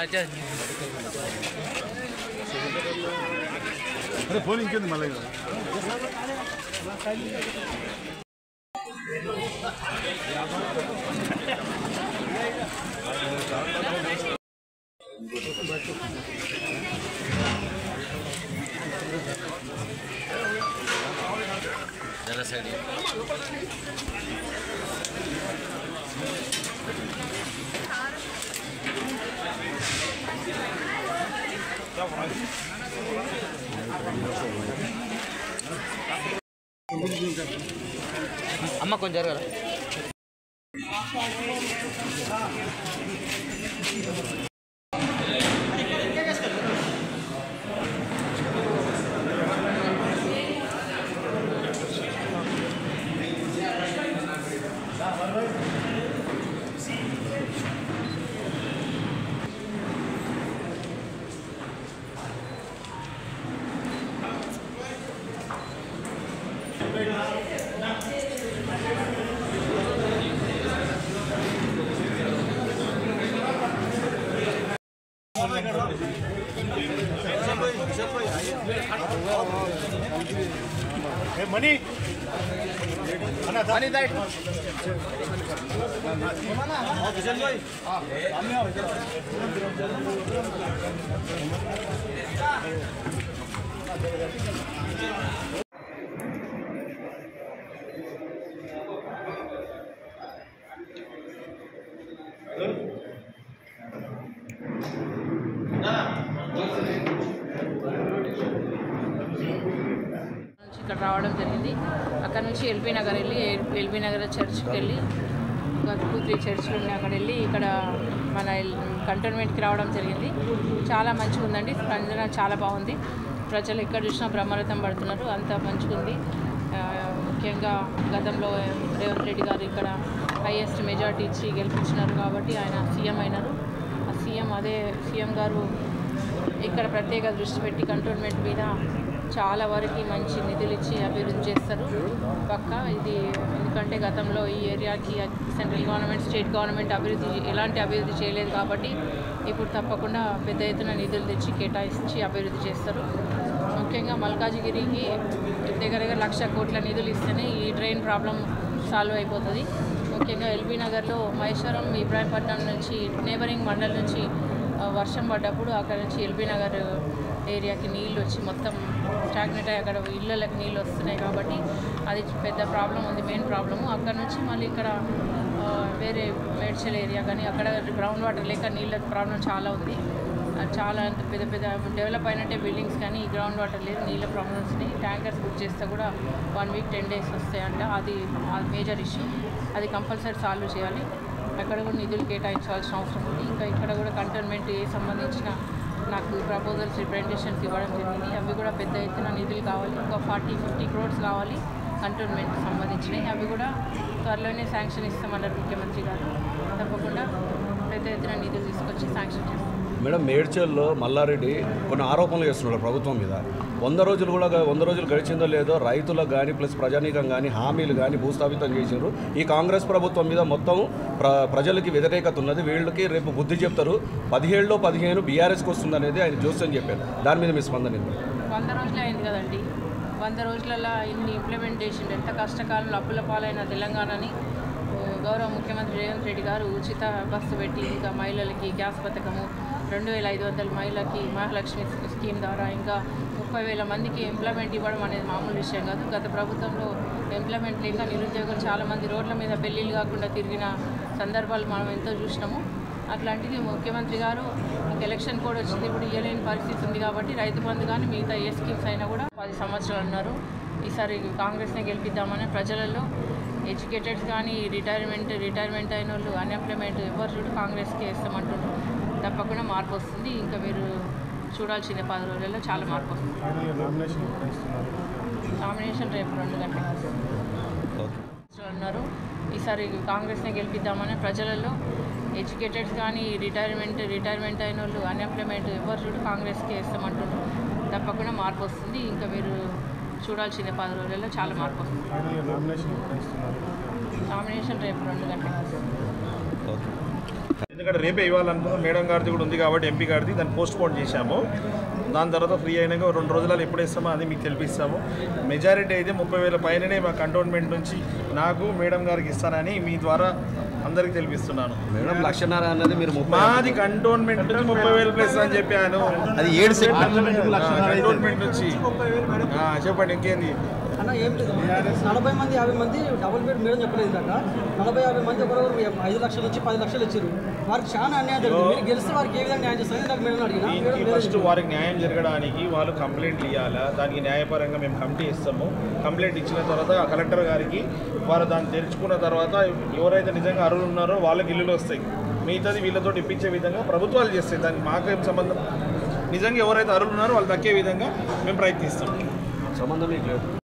అరే ఫోన్ ఇంకేంది మళ్ళీ అమ్మ కొంచెం జరగరా మనీ నుంచి ఇక్కడ రావడం జరిగింది అక్కడ నుంచి ఎల్బీ నగర్ వెళ్ళి ఎల్బీ నగర్ చర్చ్కి వెళ్ళి ఒక టూ త్రీ చర్చ్లు ఉన్నాయి అక్కడ వెళ్ళి ఇక్కడ మన కంటోన్మెంట్కి రావడం జరిగింది చాలా మంచిగా ఉందండి స్పందన చాలా బాగుంది ప్రజలు ఎక్కడ చూసినా బ్రహ్మరథం పడుతున్నారు అంత మంచిగా ఉంది ఆ, ముఖ్యంగా గతంలో రేవంత్ రెడ్డి గారు ఇక్కడ హైయెస్ట్ మెజార్టీ ఇచ్చి గెలిపించినారు కాబట్టి ఆయన సీఎం అయినారు ఆ సీఎం అదే సీఎం గారు ఇక్కడ ప్రత్యేక దృష్టి పెట్టి కంటోన్మెంట్ మీద చాలా వరకు మంచి నిధులు ఇచ్చి అభివృద్ధి చేస్తారు పక్క ఇది ఎందుకంటే గతంలో ఈ ఏరియాకి సెంట్రల్ గవర్నమెంట్ స్టేట్ గవర్నమెంట్ అభివృద్ధి ఎలాంటి అభివృద్ధి చేయలేదు కాబట్టి ఇప్పుడు తప్పకుండా పెద్ద ఎత్తున నిధులు తెచ్చి కేటాయించి అభివృద్ధి చేస్తారు ముఖ్యంగా మల్కాజిగిరికి దగ్గర దగ్గర లక్ష కోట్ల నిధులు ఇస్తేనే ఈ డ్రైన్ ప్రాబ్లం సాల్వ్ అయిపోతుంది ముఖ్యంగా ఎల్బీ నగర్లో మహేశ్వరం ఇబ్రాహీంపట్నం నుంచి నేబరింగ్ మండల్ నుంచి ఆ, వర్షం పడ్డప్పుడు అక్కడ నుంచి ఎల్బీ నగర్ ఏరియాకి నీళ్ళు వచ్చి మొత్తం స్టాగ్నెట్ అయ్యి అక్కడ ఇళ్ళకి నీళ్ళు వస్తున్నాయి కాబట్టి అది పెద్ద ప్రాబ్లం ఉంది మెయిన్ ప్రాబ్లము అక్కడ నుంచి మళ్ళీ ఇక్కడ ఆ, వేరే మేడ్చల్ ఏరియా కానీ అక్కడ గ్రౌండ్ వాటర్ లేక నీళ్ళ ప్రాబ్లం చాలా ఉంది అది చాలా పెద్ద పెద్ద డెవలప్ అయినట్టే బిల్డింగ్స్ కానీ ఈ గ్రౌండ్ వాటర్ లేదు నీళ్ళ ప్రాబ్లమ్స్ ఉన్నాయి ట్యాంకర్స్ బుక్ చేస్తే కూడా వన్ వీక్ టెన్ డేస్ వస్తాయంట అది అది మేజర్ ఇష్యూ అది కంపల్సరీ సాల్వ్ చేయాలి అక్కడ కూడా నిధులు కేటాయించాల్సిన అవసరం ఉంది ఇంకా ఇక్కడ కూడా కంటోన్మెంట్ ఏ సంబంధించిన నాకు ప్రపోజల్స్ రిప్రజెంటేషన్స్ ఇవ్వడం జరిగింది అవి కూడా పెద్ద ఎత్తున నిధులు కావాలి ఇంకా ఫార్టీ ఫిఫ్టీ క్రోడ్స్ కావాలి కంటోన్మెంట్ సంబంధించినవి అవి కూడా త్వరలోనే శాంక్షన్ ఇస్తామన్నారు ముఖ్యమంత్రి గారు తప్పకుండా పెద్ద ఎత్తున నిధులు తీసుకొచ్చి శాంక్షన్ చేస్తాం మేడం మేడ్చల్లో మల్లారెడ్డి కొన్ని ఆరోపణలు చేస్తున్నాడు ప్రభుత్వం మీద వంద రోజులు కూడా వంద రోజులు గడిచిందో లేదో రైతులకు కానీ ప్లస్ ప్రజానీకం కానీ హామీలు కానీ భూస్థాపితం చేశారు ఈ కాంగ్రెస్ ప్రభుత్వం మీద మొత్తం ప్ర ప్రజలకి వ్యతిరేకత ఉన్నది వీళ్ళకి రేపు బుద్ధి చెప్తారు పదిహేడులో పదిహేను బీఆర్ఎస్కి వస్తుంది అనేది ఆయన జోస్యం చెప్పారు దాని మీద మీ స్పందన ఏంటి? వంద రోజులే అయింది కదండి వంద రోజులలో ఇన్ని ఇంప్లిమెంట్ చేసిండు ఎంత కష్టకాలంలో అప్పుల పాలైన తెలంగాణని ఆ, గౌరవ ముఖ్యమంత్రి రేవంత్ రెడ్డి గారు ఉచిత బస్సు పెట్టి ఇంకా మహిళలకి గ్యాస్ పథకము రెండు వేల ఐదు వందల మహిళలకి మహాలక్ష్మి స్కీమ్ ద్వారా ఇంకా ముప్పై వేల మందికి ఎంప్లాయ్మెంట్ ఇవ్వడం అనేది మామూలు విషయం కాదు గత ప్రభుత్వంలో ఎంప్లాయ్మెంట్ లేక నిరుద్యోగులు చాలామంది రోడ్ల మీద పెళ్ళిళ్ళు కాకుండా తిరిగిన సందర్భాలు మనం ఎంతో చూసినాము అట్లాంటిది ముఖ్యమంత్రి గారు ఇంక ఎలక్షన్ కోడ్ వచ్చింది ఇప్పుడు ఇవ్వలేని పరిస్థితి ఉంది కాబట్టి రైతు బంధు కానీ మిగతా ఏ స్కీమ్స్ అయినా కూడా పది సంవత్సరాలు ఉన్నారు ఈసారి కాంగ్రెస్నే గెలిపిద్దామని ప్రజలలో ఎడ్యుకేటెడ్స్ కానీ రిటైర్మెంట్ రిటైర్మెంట్ అయిన వాళ్ళు అన్ఎంప్లాయ్మెంట్ ఎవరు చూడు కాంగ్రెస్కి వేస్తామంటున్నారు తప్పకుండా మార్పు వస్తుంది ఇంకా మీరు చూడాల్సిన పది రోజుల్లో చాలా మార్పు వస్తుంది నామినేషన్ ఇస్తున్నారు నామినేషన్ రేపు రెండు గంటలకు ఉన్నారు ఈసారి కాంగ్రెస్నే గెలిపిద్దామని ప్రజలలో ఎడ్యుకేటెడ్స్ కానీ రిటైర్మెంట్ రిటైర్మెంట్ అయిన వాళ్ళు అన్ఎంప్లాయ్మెంట్ ఎవరు చూడు కాంగ్రెస్కి వేస్తామంటున్నారు తప్పకుండా మార్పు వస్తుంది ఇంకా మీరు చూడాల్సిన పది రోజుల్లో చాలా మార్పు వస్తుంది నామినేషన్ ఇస్తున్నారు నామినేషన్ రేపు రెండు గంటలకు ఓకే ఎందుకంటే రేపే ఇవ్వాలనుకున్నాం మేడం గారిది కూడా ఉంది కాబట్టి ఎంపీ గారిది దాన్ని పోస్ట్ పోన్ చేశాము దాని తర్వాత ఫ్రీ అయినాక రెండు రోజులలో ఎప్పుడు ఇస్తామో అది మీకు తెలిపిస్తాము మెజారిటీ అయితే ముప్పై వేల పైననే మా కంటోన్మెంట్ నుంచి నాకు మేడం గారికి ఇస్తానని మీ ద్వారా అందరికి తెలిపిస్తున్నాను మేడం లక్షన్నర అన్నది మీరు ముప్పై మాది కంటోన్మెంట్ నుంచి ముప్పై వేలు ప్లస్ అని చెప్పాను అది ఏడు సెట్ కంటోన్మెంట్ నుంచి ఆ, చెప్పండి ఇంకేంది అన్న ఏం లేదు నలభై మంది యాభై మంది డబుల్ బెడ్ మేడం చెప్పలేదు ఇందాక నలభై యాభై మంది ఒకరొకరు ఐదు లక్షల నుంచి పది లక్షలు ఇచ్చారు వారికి చాలా అన్యాయం జరిగింది మీరు గెలిస్తే వారికి ఏ విధంగా న్యాయం చేస్తారని నాకు మేడం అడిగిన మేడం దీనికి వేరే ఫస్ట్ వారికి న్యాయం జరగడానికి వాళ్ళు కంప్లైంట్లు ఇవ్వాలా దానికి న్యాయపరంగా మేము కమిటీ ఇస్తాము కంప్లైంట్ ఇచ్చిన తర్వాత ఆ కలెక్టర్ గారికి వారు దాన్ని తెరుచుకున్న తర్వాత ఎవరైతే నిజంగా అర్హులు ఉన్నారో వాళ్ళకి ఇల్లులు వస్తాయి మిగతాది వీళ్ళతో ఇప్పించే విధంగా ప్రభుత్వాలు చేస్తాయి దానికి మాకేం సంబంధం నిజంగా ఎవరైతే అర్హులు ఉన్నారో వాళ్ళు దక్కే విధంగా మేము ప్రయత్నిస్తాం సంబంధం మీకు లేదు